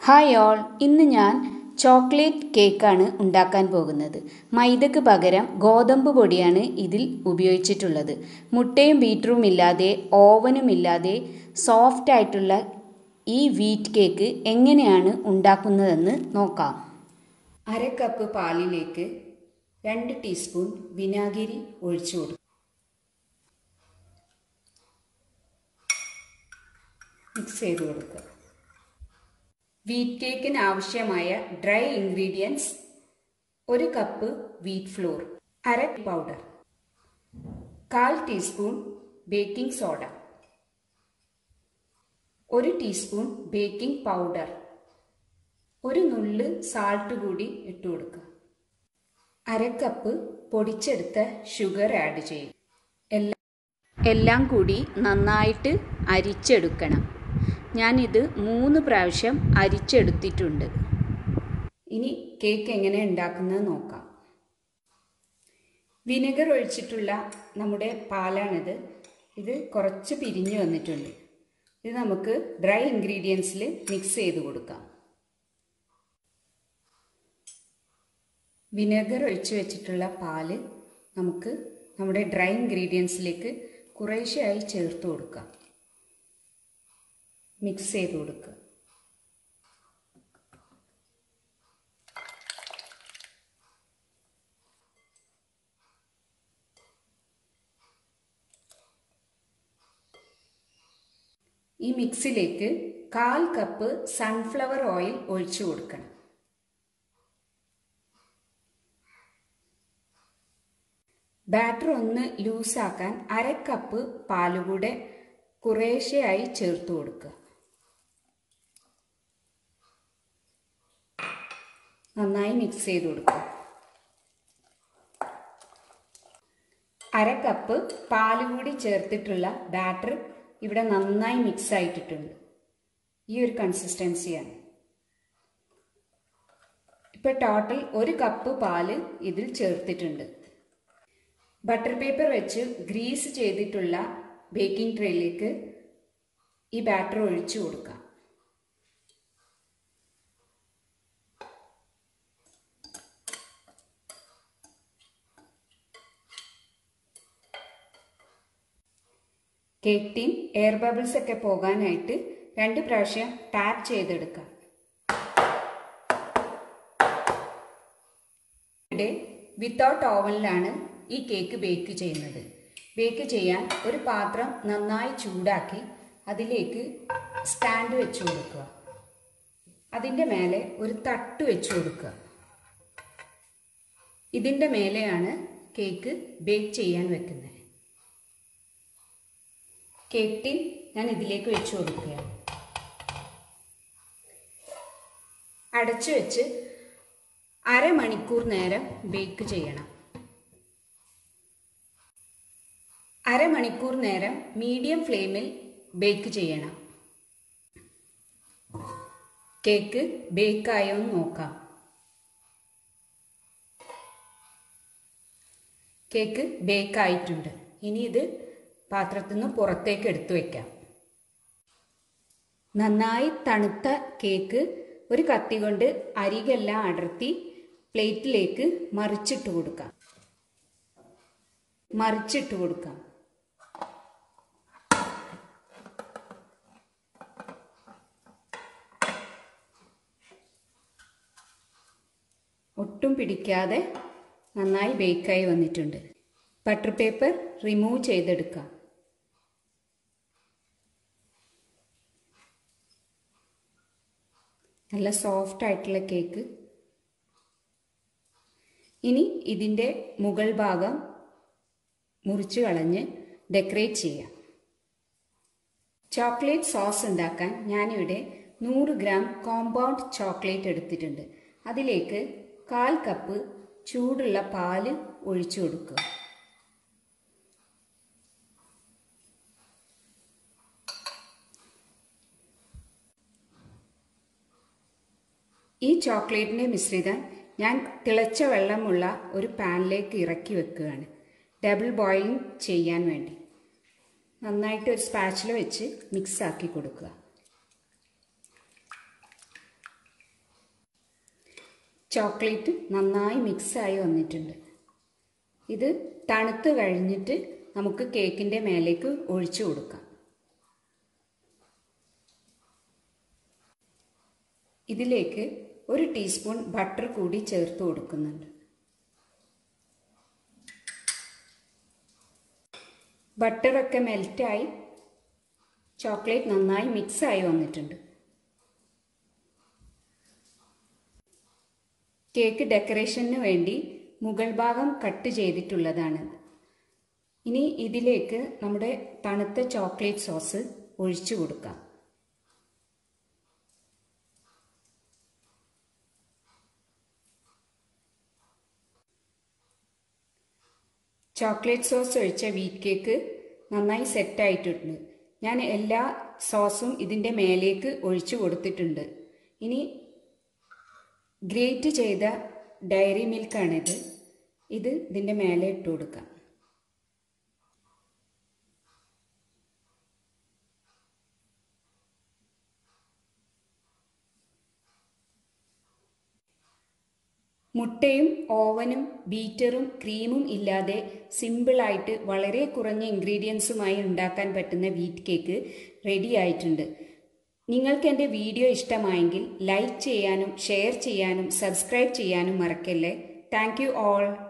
hi all ഇന്ന് ഞാൻ chocolate കേക്കാണ് ഉണ്ടാക്കാൻ പോകുന്നത് മൈദക്ക് പകരം ഗോതമ്പ് പൊടിയാണ് ഇതിൽ ഉപയോഗിച്ചിട്ടുള്ളത് മുട്ടയും ബീറ്ററും ഇല്ലാതെ ഓവനും ഇല്ലാതെ സോഫ്റ്റ് ആയിട്ടുള്ള ഈ വീറ്റ് കേക്ക് എങ്ങനെയാണ് ഉണ്ടാക്കുന്നതെന്ന് നോക്കാം അര കപ്പ് പാലിലേക്ക് രണ്ട് ടീസ്പൂൺ വിനാഗിരി ഒഴിച്ചു കൊടുക്കും മിക്സ് ചെയ്ത് കൊടുക്കുക വീറ്റ് കേക്കിന് ആവശ്യമായ ഡ്രൈ ഇൻഗ്രീഡിയൻസ് ഒരു കപ്പ് വീറ്റ് ഫ്ലോർ അര പൗഡർ കാൽ ടീസ്പൂൺ ബേക്കിംഗ് സോഡ ഒരു ടീസ്പൂൺ ബേക്കിംഗ് പൗഡർ ഒരു നുള്ള് സാൾട്ട് കൂടി ഇട്ട് കൊടുക്കുക അര കപ്പ് പൊടിച്ചെടുത്ത ഷുഗർ ആഡ് ചെയ്യും എല്ലാം എല്ലാം കൂടി നന്നായിട്ട് അരിച്ചെടുക്കണം ഞാനിത് മൂന്ന് പ്രാവശ്യം അരിച്ചെടുത്തിട്ടുണ്ട് ഇനി കേക്ക് എങ്ങനെ ഉണ്ടാക്കുന്നത് നോക്കാം വിനെഗർ ഒഴിച്ചിട്ടുള്ള നമ്മുടെ പാലാണിത് ഇത് കുറച്ച് പിരിഞ്ഞു വന്നിട്ടുണ്ട് ഇത് നമുക്ക് ഡ്രൈ ഇൻഗ്രീഡിയൻസിൽ മിക്സ് ചെയ്ത് കൊടുക്കാം വിനെഗർ ഒഴിച്ചു വെച്ചിട്ടുള്ള പാല് നമുക്ക് നമ്മുടെ ഡ്രൈ ഇൻഗ്രീഡിയൻസിലേക്ക് കുറേശ്ശെയായി ചേർത്ത് കൊടുക്കാം മിക്സ് ചെയ്ത് കൊടുക്കുക ഈ മിക്സിലേക്ക് കാൽ കപ്പ് സൺഫ്ലവർ ഓയിൽ ഒഴിച്ചു കൊടുക്കണം ബാറ്റർ ഒന്ന് ലൂസാക്കാൻ അര കപ്പ് പാലുകൂടെ കുറേശ്ശെയായി ചേർത്ത് കൊടുക്കുക നന്നായി മിക്സ് ചെയ്ത് കൊടുക്കുക അര കപ്പ് പാല് കൂടി ചേർത്തിട്ടുള്ള ബാറ്റർ ഇവിടെ നന്നായി മിക്സ് ആയിട്ടിട്ടുണ്ട് ഈ ഒരു കൺസിസ്റ്റൻസിയാണ് ഇപ്പം ടോട്ടൽ ഒരു കപ്പ് പാല് ഇതിൽ ചേർത്തിട്ടുണ്ട് ബട്ടർ പേപ്പർ വെച്ച് ഗ്രീസ് ചെയ്തിട്ടുള്ള ബേക്കിംഗ് ട്രേയിലേക്ക് ഈ ബാറ്റർ ഒഴിച്ചു കൊടുക്കാം കേക്ക് ടീൻ എയർ ബബിൾസ് ഒക്കെ പോകാനായിട്ട് രണ്ട് പ്രാവശ്യം ടാപ്പ് ചെയ്തെടുക്കാം ഇവിടെ വിത്തൗട്ട് ഓവനിലാണ് ഈ കേക്ക് ബേക്ക് ചെയ്യുന്നത് ബേക്ക് ചെയ്യാൻ ഒരു പാത്രം നന്നായി ചൂടാക്കി അതിലേക്ക് സ്റ്റാൻഡ് വെച്ച് കൊടുക്കുക അതിൻ്റെ മേലെ ഒരു തട്ട് വെച്ച് കൊടുക്കുക ഇതിൻ്റെ മേലെയാണ് കേക്ക് ബേക്ക് ചെയ്യാൻ വെക്കുന്നത് കേക്ക് ടിൻ ഞാൻ ഇതിലേക്ക് വെച്ച് കൊടുക്കുകയാണ് അടച്ചു വെച്ച് അരമണിക്കൂർ നേരം ബേക്ക് ചെയ്യണം അരമണിക്കൂർ നേരം മീഡിയം ഫ്ലെയിമിൽ ബേക്ക് ചെയ്യണം കേക്ക് ബേക്കായോ എന്ന് നോക്കാം കേക്ക് ബേക്കായിട്ടുണ്ട് ഇനി ഇത് പാത്രത്തിൽ നിന്ന് പുറത്തേക്ക് എടുത്തു വയ്ക്കാം നന്നായി തണുത്ത കേക്ക് ഒരു കത്തി കൊണ്ട് അരികെല്ലാം അടർത്തി പ്ലേറ്റിലേക്ക് മറിച്ചിട്ട് കൊടുക്കാം മറിച്ചിട്ട് കൊടുക്കാം ഒട്ടും പിടിക്കാതെ നന്നായി ബേക്കായി വന്നിട്ടുണ്ട് ബട്ടർ പേപ്പർ റിമൂവ് ചെയ്തെടുക്കാം നല്ല സോഫ്റ്റ് ആയിട്ടുള്ള കേക്ക് ഇനി ഇതിൻ്റെ മുകൾ ഭാഗം മുറിച്ച് കളഞ്ഞ് ഡെക്കറേറ്റ് ചെയ്യാം ചോക്ലേറ്റ് സോസ് ഉണ്ടാക്കാൻ ഞാനിവിടെ നൂറ് ഗ്രാം കോമ്പൗണ്ട് ചോക്ലേറ്റ് എടുത്തിട്ടുണ്ട് അതിലേക്ക് കാൽ കപ്പ് ചൂടുള്ള പാല് ഒഴിച്ചു കൊടുക്കുക ഈ ചോക്ലേറ്റിൻ്റെ മിശ്രിതം ഞാൻ തിളച്ച വെള്ളമുള്ള ഒരു പാനിലേക്ക് ഇറക്കി വെക്കുകയാണ് ഡബിൾ ബോയിലിംഗ് ചെയ്യാൻ വേണ്ടി നന്നായിട്ട് ഒരു സ്പാച്ചില വെച്ച് മിക്സ് ആക്കി കൊടുക്കുക ചോക്ലേറ്റ് നന്നായി മിക്സായി വന്നിട്ടുണ്ട് ഇത് തണുത്ത് കഴിഞ്ഞിട്ട് നമുക്ക് കേക്കിൻ്റെ മേലേക്ക് ഒഴിച്ചു കൊടുക്കാം ഇതിലേക്ക് ഒരു ടീസ്പൂൺ ബട്ടർ കൂടി ചേർത്ത് കൊടുക്കുന്നുണ്ട് ബട്ടറൊക്കെ മെൽറ്റായി ചോക്ലേറ്റ് നന്നായി മിക്സായി വന്നിട്ടുണ്ട് കേക്ക് ഡെക്കറേഷന് വേണ്ടി മുകൾ ഭാഗം കട്ട് ചെയ്തിട്ടുള്ളതാണ് ഇനി ഇതിലേക്ക് നമ്മുടെ തണുത്ത ചോക്ലേറ്റ് സോസ് ഒഴിച്ചു കൊടുക്കാം ചോക്ലേറ്റ് സോസ് ഒഴിച്ച വീറ്റ് കേക്ക് നന്നായി സെറ്റായിട്ടുണ്ട് ഞാൻ എല്ലാ സോസും ഇതിൻ്റെ മേലേക്ക് ഒഴിച്ചു കൊടുത്തിട്ടുണ്ട് ഇനി ഗ്രേറ്റ് ചെയ്ത ഡയറി മിൽക്കാണിത് ഇത് ഇതിൻ്റെ മേലെ ഇട്ട് കൊടുക്കാം മുട്ടയും ഓവനും ബീറ്ററും ക്രീമും ഇല്ലാതെ സിമ്പിളായിട്ട് വളരെ കുറഞ്ഞ ഇൻഗ്രീഡിയൻസുമായി ഉണ്ടാക്കാൻ പറ്റുന്ന വീറ്റ് കേക്ക് റെഡി ആയിട്ടുണ്ട് നിങ്ങൾക്ക് എൻ്റെ വീഡിയോ ഇഷ്ടമായെങ്കിൽ ലൈക്ക് ചെയ്യാനും ഷെയർ ചെയ്യാനും സബ്സ്ക്രൈബ് ചെയ്യാനും മറക്കല്ലേ താങ്ക് യു ഓൾ